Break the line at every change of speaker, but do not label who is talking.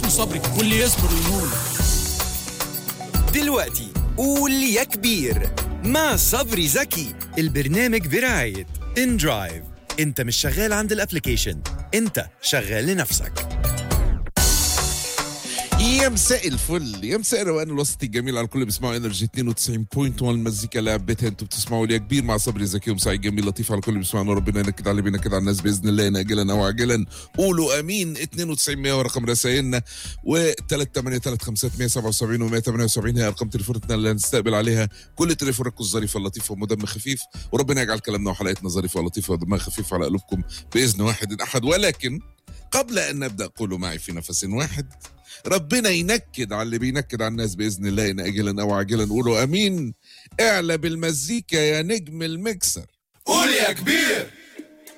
صبري واللي يصبر ينول
دلوقتي قول يا كبير مع صبري زكي البرنامج برعاية ان درايف انت مش شغال عند الابليكيشن انت شغال لنفسك
يا مساء الفل يا مساء الروقان الوسطي الجميل على الكل اللي بيسمعوا انرجي 92.1 المزيكا لعبتها انتوا بتسمعوا ليا كبير مع صبري زكي ومساعد جميل لطيف على الكل اللي بيسمعنا ربنا ينكد على بينا كده على الناس باذن الله ناجلا او عاجلا قولوا امين 92 100 ورقم رسائلنا و 383 و 178 هي ارقام تليفوناتنا اللي هنستقبل عليها كل تليفوناتكم الظريفه اللطيفه ودم خفيف وربنا يجعل كلامنا وحلقتنا ظريفه ولطيفه ودمها خفيف على قلوبكم باذن واحد احد ولكن قبل ان نبدا قولوا معي في نفس واحد ربنا ينكد على اللي بينكد على الناس باذن الله ان اجلا او عاجلا قولوا امين اعلى بالمزيكا يا نجم المكسر
قول يا كبير